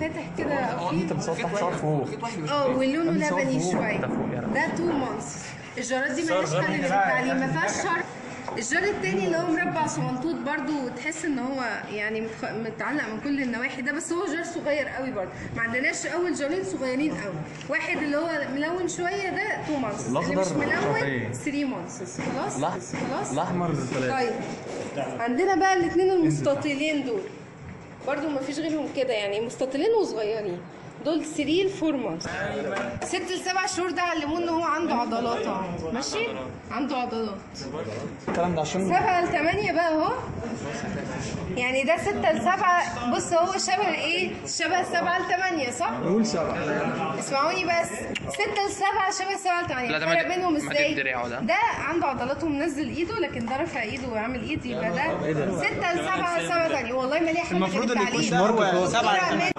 فاتح كده انت مسطح شعر فوق اه ولونه أنا مصور لبني فوق. شويه ده فوق يعني. ده تو مانثs الجارات دي ملهاش حل من التعليم ما فيهاش شر الجار التاني اللي هو مربع صمنطوط برضو تحس ان هو يعني متخ- متعلق من كل النواحي ده بس هو جار صغير قوي برضو ما عندناش اول جارين صغيرين قوي واحد اللي هو ملون شويه ده 2 مانثs اللي الأخضر مش ملون شوفيه. 3 مانثs خلاص الأح- خلاص الاحمر ثلاثة طيب عندنا بقى الاثنين المستطيلين دول برضو ما فيش غيرهم كده يعني مستطيلين وصغيرين دول 3 ل 4 مانثs ست لسبع شهور ده علموه ان هو عنده عضلات اهو ماشي عنده عضلات الكلام ده عشان سبعة لثمانية بقى اهو يعني ده ستة لسبعة بص هو شبه ايه؟ شبه سبعة لثمانية صح؟ نقول سبعة اسمعوني بس ستة لسبعة شبه سبعة لثمانية لا، ده ما الفرق ت- بينهم ما ازاي؟ تدرعه ده. ده عنده عضلات ومنزل ايده لكن ده رافع ايده وعامل ايد يبقى ده ستة لسبعة سبعة ثانية والله ما ليه حاجة المفروض اللي يكون بالتعليم. ده هو سبعة طلع من-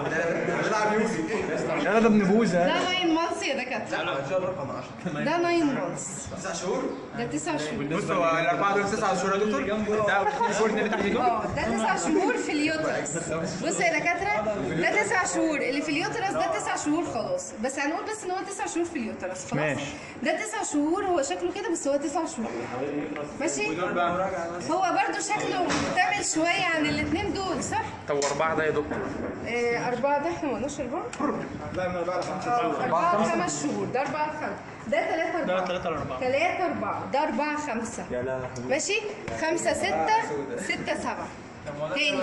انا ده ابن بوزة ده 9 مانثs يا دكاترة ده 9 مانثs تسع شهور ده 9 شهور بص هو الأربعة دول تسع شهور يا دكتور ده الفرن اللي تحت دول اه ده تسع شهور في اليوترس بص يا دكاتره ده تسع شهور اللي في اليوترس ده تسع شهور خلاص بس هنقول بس ان هو تسع شهور في اليوترس خلاص ماشي. ده تسع شهور هو شكله كده بس هو تسع شهور ماشي هو برضو شكله مكتمل شويه عن الاثنين دول صح؟ طب واربعه ده يا دكتور آه أربعة ده احنا ما قلناش أربعة؟ اه أربعة خمس شهور ده أربعة خمسة ده ثلاثة أربعة ده ثلاثة أربعة ثلاثة أربعة ده أربعة خمسة ماشي خمسة ستة ستة سبعة تاني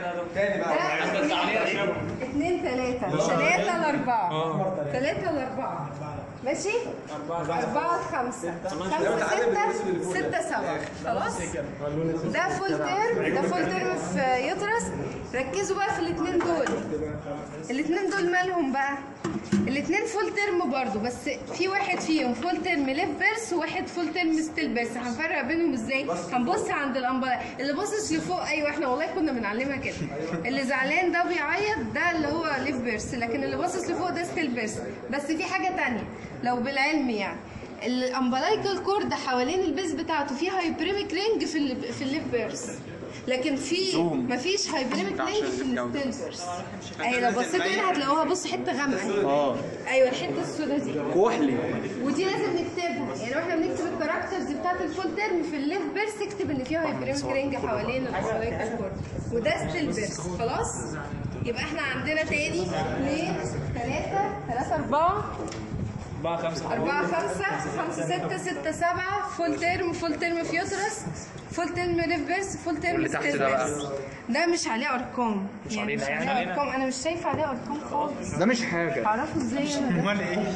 بقى ده اثنين ثلاثة ثلاثة لأربعة ثلاثة لأربعة ماشي أربعة خمسة خمسة ستة ستة سبعة خلاص ده فول تيرم ده فول تيرم في يطرس ركزوا بقى في الاثنين دول الاثنين دول مالهم بقى الاثنين فول تيرم برضو بس في واحد فيهم فول تيرم ليف بيرس وواحد فول تيرم ستيل بيرس هنفرق بينهم ازاي هنبص عند الامبلاج اللي باصص لفوق ايوه احنا والله كنا بنعلمها كده اللي زعلان ده بيعيط ده اللي هو ليف بيرس لكن اللي باصص لفوق ده ستيل بيرس بس في حاجه تانية لو بالعلم يعني الامبلايكال كورد حوالين البيز بتاعته فيه هايبريميك رينج في ال في الليف بيرس لكن في مفيش هايبريميك رينج في الستيل بيرس ايوه لو بصيتوا هنا هتلاقوها بص حته غامقه اه ايوه الحته السوداء دي كحلي ودي لازم نكتبها يعني واحنا بنكتب الكاركترز بتاعت الفول تيرم في الليف بيرس اكتب ان فيها هايبريميك رينج حوالين الامبلايكال كورد وده ستيل بيرس خلاص يبقى احنا عندنا تاني اثنين ثلاثة ثلاثة أربعة أربعة خمسة أربعة خمسة خمسة ستة ستة سبعة فول تيرم فول تيرم فيوترس فول تيرم ريفرس فول تيرم واللي تحت ستيل ده بقى؟ بيرس. ده مش عليه أرقام مش يعني مش عليه أرقام أنا مش شايفة عليه أرقام خالص ده مش حاجة هعرفه ازاي أنا ده أمال إيه؟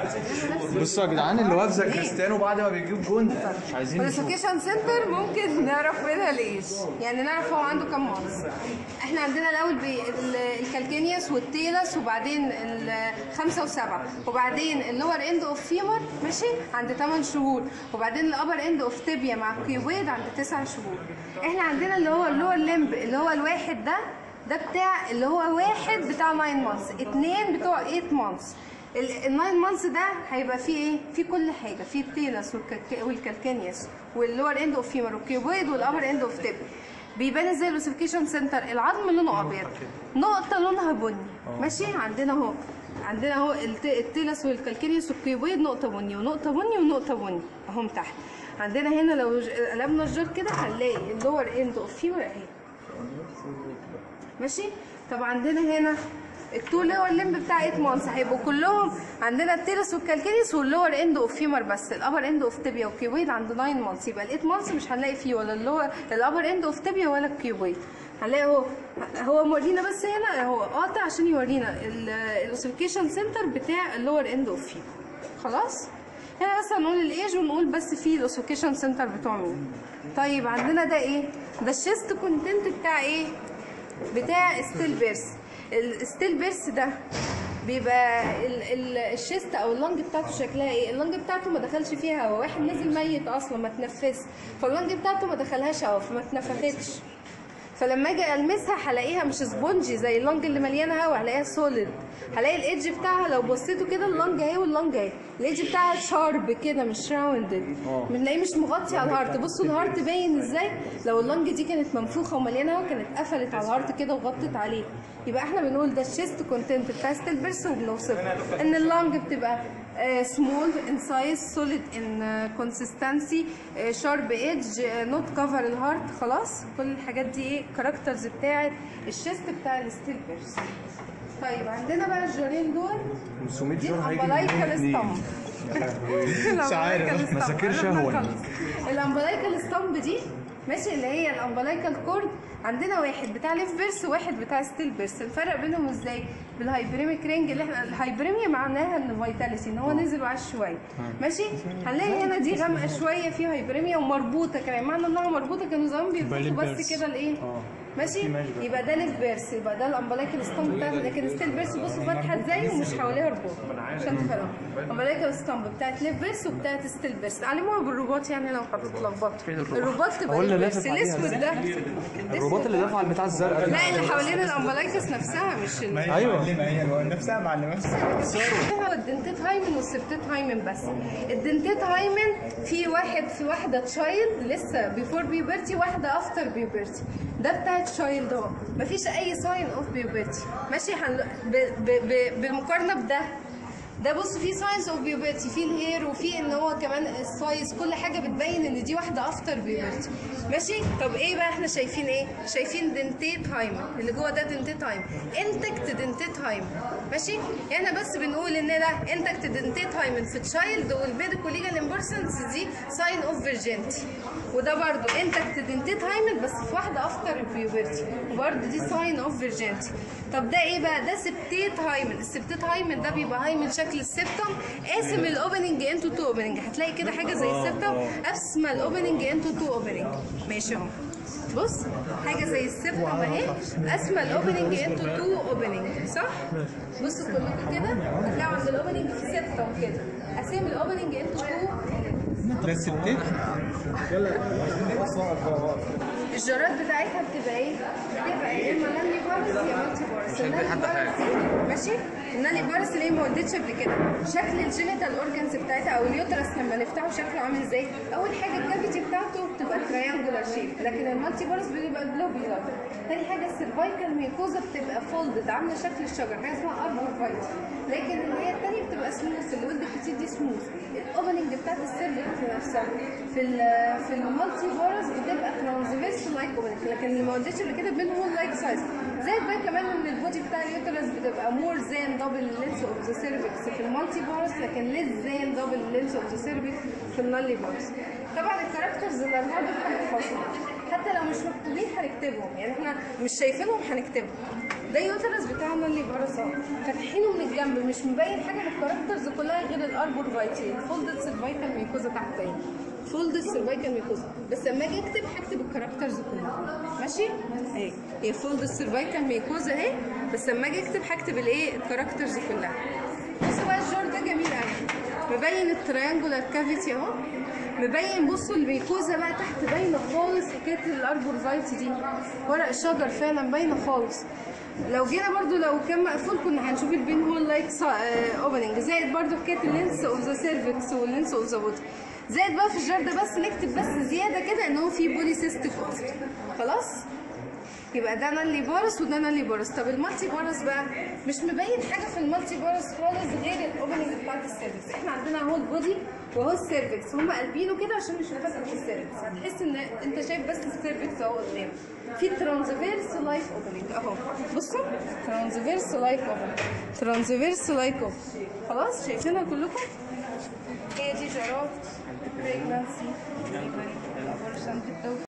بصوا يا جدعان اللي واقف زي كريستيانو بعد ما بيجيب جون مش عايزين نشوف والسكيشن سنتر ممكن نعرف منها ليش يعني نعرف هو عنده كام مانس احنا عندنا الاول بي- ال- الكالكينيوس والتيلس وبعدين الخمسه وسبعه وبعدين اللور اند اوف فيمر ماشي عند 8 شهور وبعدين الابر اند اوف تibia مع الكيوبيد عند 9 شهور احنا عندنا اللي هو اللور لمب اللي هو الواحد ده ده بتاع اللي هو واحد بتاع 9 مانثs اتنين بتوع 8 مانثs الناين مانثs ده هيبقى فيه ايه؟ فيه كل حاجه فيه التيلس والكالك- والكالكينيوس واللور اند اوف فيمر والكيوبويد والابر اند اوف تيب بيبان ازاي الاوسيفيكيشن سنتر العظم لونه ابيض نقطه لونها بني ماشي عندنا اهو عندنا اهو الت- التيلس والكالكينيوس والكيوبويد نقطه بني ونقطه بني ونقطه بني اهم تحت عندنا هنا لو ج- قلبنا الجار كده هنلاقي اللور اند اوف فيمر اهي ماشي طب عندنا هنا التو لور لمب بتاع 8 مانثs هيبقوا كلهم عندنا التيرس والكالكينيس واللور اند اوف فيمر بس الابر اند اوف تibia والكيوبيد عند 9 مانثs يبقى ال 8 مانثs مش هنلاقي فيه ولا اللور الابر اند اوف tibia ولا الكيوبيد هنلاقي هو هو مورينا بس هنا هو قاطع عشان يورينا الاوسيفيكيشن سنتر بتاع اللور اند اوف فيمر خلاص هنا بس هنقول الايج ونقول بس فيه الاوسيفيكيشن سنتر بتوع مين طيب عندنا ده ايه ده الشيست كونتنت بتاع ايه بتاع ستيل بيرس الستيل بيرس ده بيبقى ال ال الشيست او اللنج بتاعته شكلها ايه اللنج بتاعته ما دخلش فيها هوا واحد نازل ميت اصلا ما تنفسش فاللنج بتاعته ما دخلهاش هوا فما اتنفختش فلما اجي المسها هلاقيها مش سبونجي زي اللنج اللي مليانه هوا هلاقيها سوليد هلاقي الايدج بتاعها لو بصيتوا كده اللنج اهي واللنج اهي الايدج بتاعها شارب كده مش راوندد بنلاقيه مش مغطي على الهارت بصوا الهارت باين ازاي لو اللنج دي كانت منفوخه ومليانه هوا كانت قفلت على الهارت كده وغطت عليه يبقى احنا بنقول ده الشيست كونتنت بتاع ستيل بيرس وبنوصف ان اللنج بتبقى سمول ان سايز سوليد ان كونسيستنسي شارب ايدج نوت كفر الهارت خلاص كل الحاجات دي ايه كاركترز بتاعت الشيست بتاع الستيل بيرس طيب عندنا بقى الجارين دول 500 دي جار هيجي الامبلايكال منين ستامب مش عارف ما ذاكرش اهون الامبلايكال ستامب دي ماشي اللي هي الامبلايكال كورد عندنا واحد بتاع ليف بيرس وواحد بتاع ستيل بيرس الفرق بينهم ازاي بالهايبريميك رينج اللي احنا الهايبريميا معناها ان فيتاليتي ان هو نزل وعاش شويه ماشي هنلاقي هنا دي غامقه شويه فيها هايبريميا ومربوطه كمان معنى انها مربوطه كانوا زمان بيربطوا بس كده الايه ماشي يبقى ده ليف بيرس يبقى ده الامبلايكال ستامب بتاعت لكن ستيل بيرس بصوا فاتحه ازاي ومش حواليها رباط عشان تفهموا امبلايكال ستامب بتاعت ليف بيرس وبتاعت ستيل بيرس علموها بالرباط يعني لو هتتلخبطوا الرباط تبقى هو اللي ليف بيرس لافف عليها الاسود ده الرباط اللي دافع على البتاع الزرقاء لا اللي حوالين الامبلايكس نفسها مش ال... ايوه هي نفسها معلمه هو الدنتيت هايمن والسبتيت هايمن بس الدنتيت هايمن في واحد في واحده تشايلد لسه بيفور بيوبرتي واحده افتر بيوبرتي ده بتاع تشايلد اهو مفيش اي ساين اوف بيوبرتي ماشي هن... ب... ب... ب... بالمقارنه بده ده بص فيه ساينز اوف بيوبرتي فيه الهير وفيه ان هو كمان السايز كل حاجه بتبين ان دي واحده افتر بيوبرتي ماشي طب ايه بقى احنا شايفين ايه شايفين دنتيت هايمن اللي جوه ده دنتيت هايمن انتكت دنتيت هايمن ماشي احنا بس بنقول ان ده انتكت دنتيت هايمن في تشايلد والبيديكو ليجال امبورسنس دي ساين اوف فيرجينتي وده برضو انتكت دنتيت هايمن بس في واحده افتر بيوبرتي وبرضو دي ساين اوف فيرجينتي طب ده ايه بقى ده سبتيت هايمن السبتيت هايمن ده بيبقى هايمن شكل السبتم قاسم الاوبننج انتو تو اوبننج هتلاقي كده حاجه زي السبتم قاسمه الاوبننج انتو تو اوبننج ماشي اهو بص حاجه زي السبتم اهي قاسمه الاوبننج انتو تو اوبننج صح بصوا كلكم كده هتلاقوا عند الاوبننج في سبتم كده قاسم الاوبننج انتو تو ده الستين الجرات بتاعتها بتبقى ايه؟ بتبقى يا اما نالي بارس يا مالتي بارس النالي بارس دي ماشي؟ النالي بارس اللي هي ما ولدتش قبل كده شكل الجينيتال اورجانز بتاعتها او اليوترس لما نفتحه شكله عامل ازاي؟ اول حاجه الكافيتي بتاعته بتبقى تريانجولار شيب لكن المالتي بارس بيبقى جلوبيولار تاني حاجه السيرفايكال ميكوزا بتبقى فولدد عامله شكل الشجر حاجه اسمها اربور فايت لكن اللي هي التانيه بتبقى سموث اللي ولد كتير دي سموث الاوبننج بتاعت السيرفكس نفسها في ال في المالتي بارس بتبقى ترانزفيرس لايك اوبننج لكن اللي ما ولدتش قبل كده بينهم لايك سايز زائد بقى كمان ان البودي بتاع اليوترس بتبقى مور زان دبل لينس اوف ذا سيرفكس في المالتي بارس لكن ليس زان دبل لينس اوف ذا سيرفكس في النالي بارس طبعا الكاركترز اللي هنقعد هنحفظهم حتى لو مش مكتوبين هنكتبهم يعني احنا مش شايفينهم هنكتبهم ده يوترس بتاعنا اللي بارس اهو فاتحينه من الجنب مش مبين حاجه من الكاركترز كلها غير الاربور فايتي الفولدد سيرفايكال ميكوزا تحت باين فولد السيرفايكال ميكوزا بس لما اجي اكتب هكتب الكاركترز كلها ماشي اهي هي فولد السيرفايكال ميكوزا اهي بس لما اجي اكتب هكتب الايه الكاركترز كلها بصوا بقى الجار ده جميل قوي مبين التريانجولار كافيتي اهو مبين بصوا الميكوزا بقى تحت باينه خالص حكايه الاربور فايتي دي ورق الشجر فعلا باينه خالص لو جينا برضو لو كان مقفول كنا هنشوف البين هول لايك اوبننج زائد برضو حكايه اللينس اوف ذا سيرفكس واللينس اوف ذا بودي زائد بقى في الجار ده بس نكتب بس زياده كده ان هو فيه بولي سيستيك اوفت خلاص يبقى ده نالي بارس وده نالي بارس طب المالتي بارس بقى مش مبين حاجه في المالتي بارس خالص غير الاوبننج بتاعت السيرفكس احنا عندنا اهو البودي وهو السيرفكس هم قلبينه كده عشان مش فاتح السيرفكس هتحس ان انت شايف بس السيرفكس اهو قدام في ترانزفيرس لايك اوبننج اهو بصوا ترانزفيرس لايك اوبننج ترانزفيرس لايك اوبننج خلاص شايفينها كلكم هي دي جرات بريجنانسي